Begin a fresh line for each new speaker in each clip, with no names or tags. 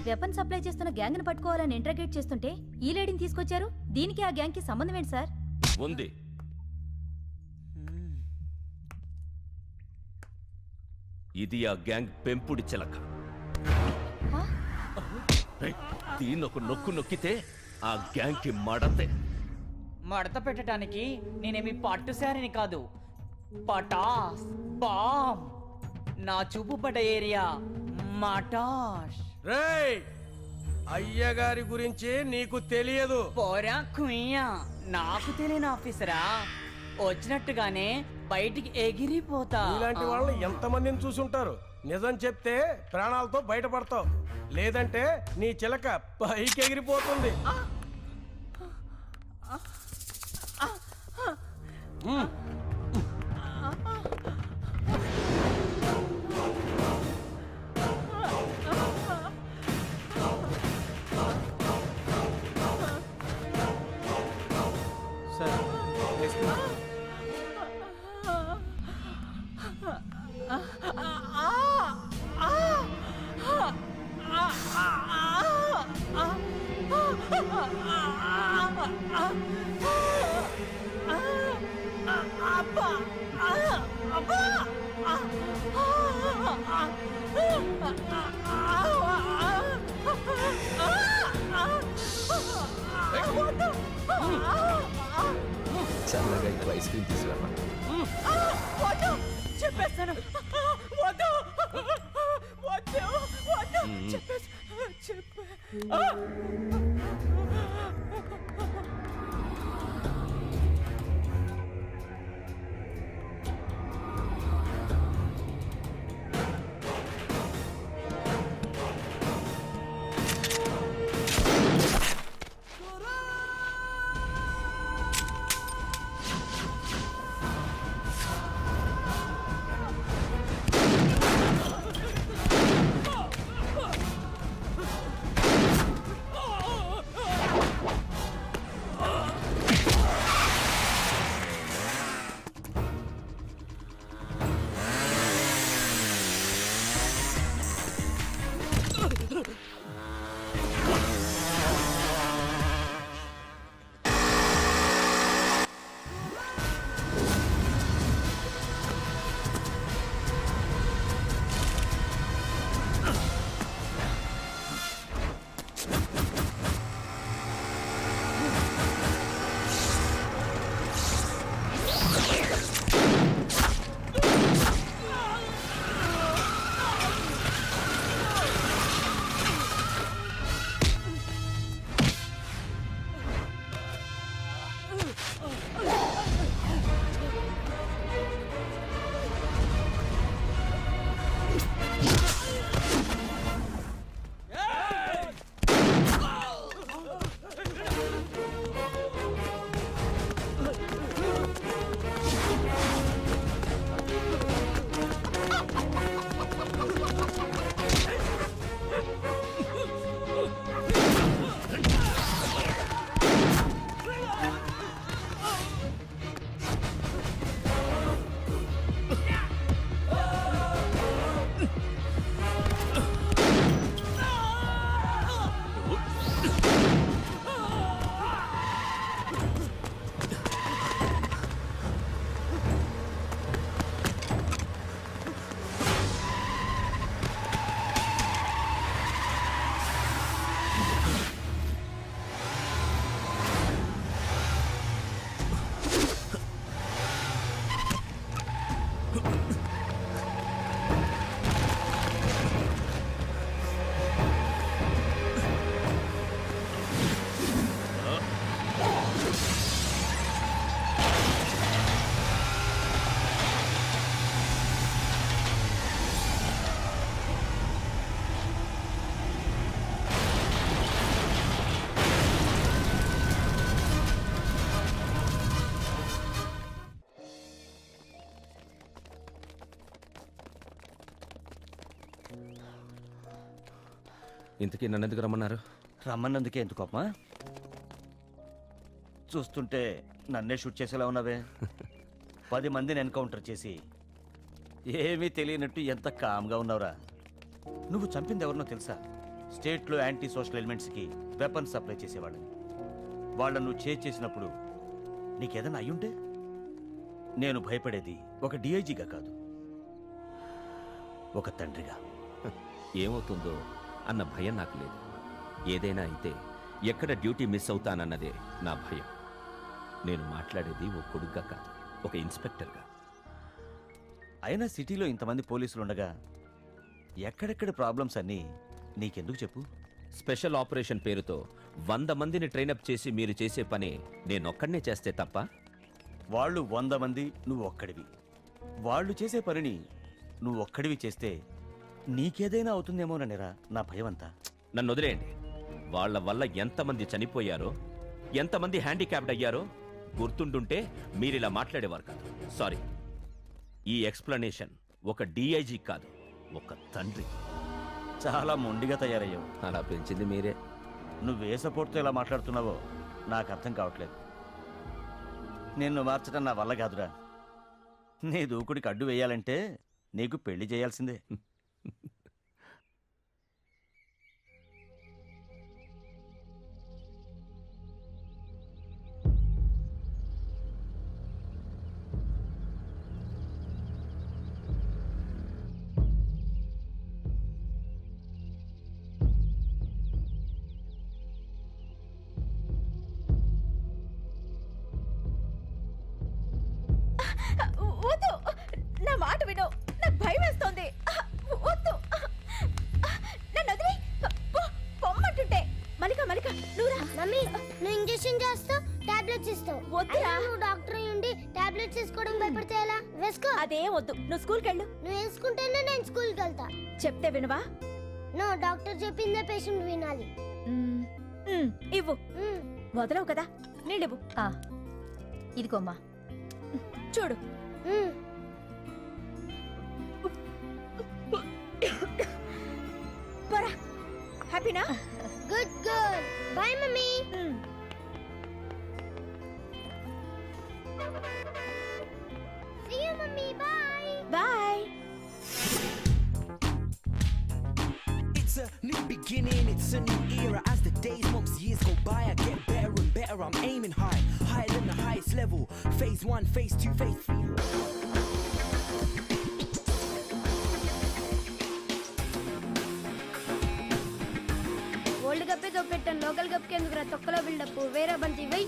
Weapon supply చేస్తున్న gang ని పట్టుకోవాలని ఇంట్రాగేట్ చేస్తుంటే ఈ లేడీని తీసుకొచ్చారు దీనికి ఆ గ్యాంగ్ కి సంబంధం ఏంటి సార్
ఉంది ఇది ఆ గ్యాంగ్ పెంపుడి చిలక ఏయ్, దీన్ని ఒక నొక్కు నొక్కితే ఆ గ్యాంగ్ కి మడతే
మడత పెట్టడానికి నేనేమి పట్టు శారీని కాదు పటాస్ బామ్ నా చూపు పడ్డ ఏరియా మటాష్
రేయ్ అయ్యగారి గురించి నీకు తెలియదు
పోరా కుయ్యా నాకు తెలియని ఆఫీసరా వచ్చినట్టుగానే బయటికి ఎగిరిపోతా
ఇలాంటి వాళ్ళని ఎంతమందిని చూసుంటారు నిజం చెప్తే ప్రాణాలతో బయటపడతావు లేదంటే నీ చిలక పైకి ఎగిరిపోతుంది ఉమ్.
సార్
చల్లగా ఇప్పుడు ఐస్ క్రీమ్ తీసుకురా
వద్దు చెప్పేస్తాను వద్దు వద్దు వద్దు చెప్పేసి చెప్పే
ఇంతకీ నన్ను ఎందుకు రమ్మన్నారు
రమ్మన్నందుకే ఎందుకు అమ్మా చూస్తుంటే నన్నే షూట్ చేసేలా ఉన్నావే పది మందిని ఎన్కౌంటర్ చేసి ఏమీ తెలియనట్టు ఎంత కామ్గా ఉన్నావురా నువ్వు చంపింది ఎవరినో తెలుసా స్టేట్లో యాంటీ సోషల్ ఎలిమెంట్స్కి వెపన్స్ సప్లై చేసేవాళ్ళని వాళ్ళను నువ్వు చేజ్ చేసినప్పుడు నీకేదైనా అయ్యుంటే నేను భయపడేది ఒక డిఐజీగా కాదు ఒక తండ్రిగా
ఏమవుతుందో అన్న భయం నాకు లేదు ఏదైనా అయితే ఎక్కడ డ్యూటీ మిస్ అవుతానన్నదే నా భయం నేను మాట్లాడేది ఓ కొడుగ్గా కాదు ఒక ఇన్స్పెక్టర్గా
అయినా సిటీలో ఇంతమంది పోలీసులు ఉండగా ఎక్కడెక్కడ ప్రాబ్లమ్స్ అన్నీ నీకెందుకు చెప్పు
స్పెషల్ ఆపరేషన్ పేరుతో వంద మందిని ట్రైనప్ చేసి మీరు చేసే పని నేనొక్కడనే చేస్తే తప్ప
వాళ్ళు వంద మంది నువ్వు ఒక్కడివి వాళ్ళు చేసే పనిని నువ్వు ఒక్కడివి చేస్తే నీకేదైనా అవుతుందేమోననేరా నా భయం అంతా
నన్ను వదిలేయండి వాళ్ళ వల్ల ఎంతమంది చనిపోయారో ఎంతమంది హ్యాండిక్యాప్డ్ అయ్యారో గుర్తుండుంటే మీరిలా మాట్లాడేవారు కాదు సారీ ఈ ఎక్స్ప్లెనేషన్ ఒక డిఐజీ కాదు ఒక తండ్రి
చాలా మొండిగా తయారయ్యావు
అలా పెంచింది మీరే
నువ్వు ఏ సపోర్ట్తో ఇలా మాట్లాడుతున్నావో నాకు అర్థం కావట్లేదు నిన్ను మార్చడం నా వల్ల కాదురా నీ దూకుడికి అడ్డు వేయాలంటే నీకు పెళ్లి చేయాల్సిందే
వద్దు నా మాట విను నాకు భయం వేస్తోంది వద్దు నన్ను వదిలి పో- పొమ్మంటుంటే మలిక మలిక నువ్వురా
మమ్మీ నువ్వు ఇంజెక్షన్ చేస్తావు టాబ్లెట్స్ ఇస్తావు
వద్దురా.
అయినా నువ్వు డాక్టర్ అయి ఉండి టాబ్లెట్స్ తీసుకోవడం భయపడితే ఎలా వేసుకో
అదే వద్దు నువ్వు స్కూల్కి వెళ్ళు
నువ్వు వేసుకుంటేనే నేను స్కూల్కి వెళ్తా
చెప్తే వినవా
నో డాక్టర్ చెప్పిందే పేషెంట్ వినాలి
మ్మ్. మ్మ్, ఇవ్వు
మ్మ్.
వదలవు కదా నీళ్ళివ్వు ఇదిగోమ్మా చూడు
మ్మ్.
పోరా హ్యాపీనా
గుడ్ గర్ల్ బాయ్ మమ్మీ
మ్మ్.
See you mummy bye
bye
It's a new beginning, it's a new era. As the days, months, years go by, I get better and better. I'm aiming high, higher than the highest level. Phase one, phase two, phase three.
World cup తొక్కెట్టాను local cup కి ఎందుకు తొక్కలో buildup వేరే బంతి వెయ్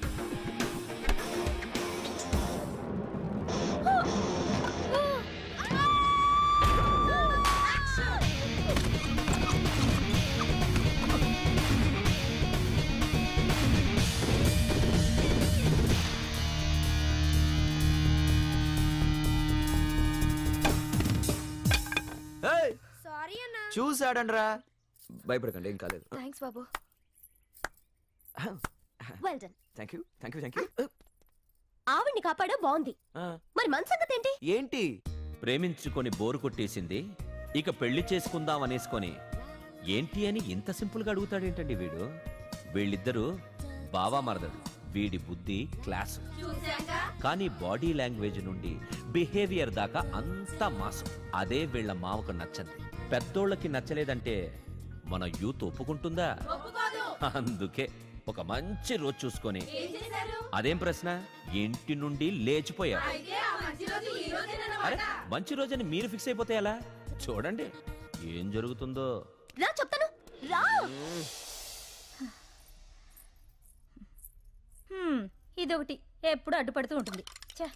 sorry అన్న
చూసాడండ్రా భయపడకండి ఏం కాలేదు
థ్యాంక్స్ బాబు well done
thank you thank you thank you
ఆవిడ్ని కాపాడా బాగుంది మరి మన సంగతి ఏంటి
ఏంటి
ప్రేమించుకొని బోరు కొట్టేసింది ఇక పెళ్లి చేసుకుందాం అనేసుకొని ఏంటి అని ఇంత సింపుల్గా అడుగుతాడేంటండి వీడు వీళ్ళిద్దరూ బావా మరదడు వీడి బుద్ధి క్లాస్ కానీ బాడీ లాంగ్వేజ్ నుండి బిహేవియర్ దాకా అంతా మాసం అదే వీళ్ళ మామకు నచ్చంది పెద్దోళ్ళకి నచ్చలేదంటే మన యూత్ ఒప్పుకుంటుందా అందుకే ఒక మంచి రోజు చూసుకొని అదేం ప్రశ్న ఇంటి నుండి లేచిపోయారు అరే మంచి రోజని మీరు ఫిక్స్ అయిపోతే ఎలా చూడండి ఏం జరుగుతుందో
రా చెప్తాను రా హ్మ్, ఇదొకటి ఎప్పుడు అడ్డుపడుతూ ఉంటుంది ఛే.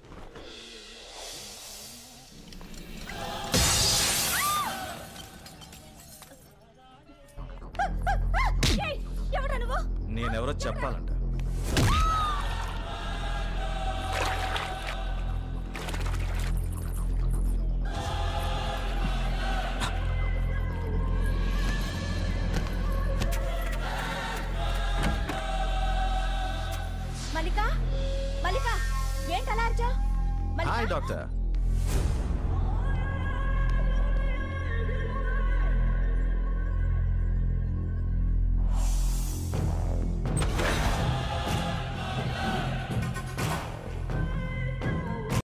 ఏయ్, ఎవడా నువ్వు
నేనెవరో చెప్పాలంట
మల్లిక మల్లిక ఏంటి అలా అరిచావ్? మల్లిక?
Hi doctor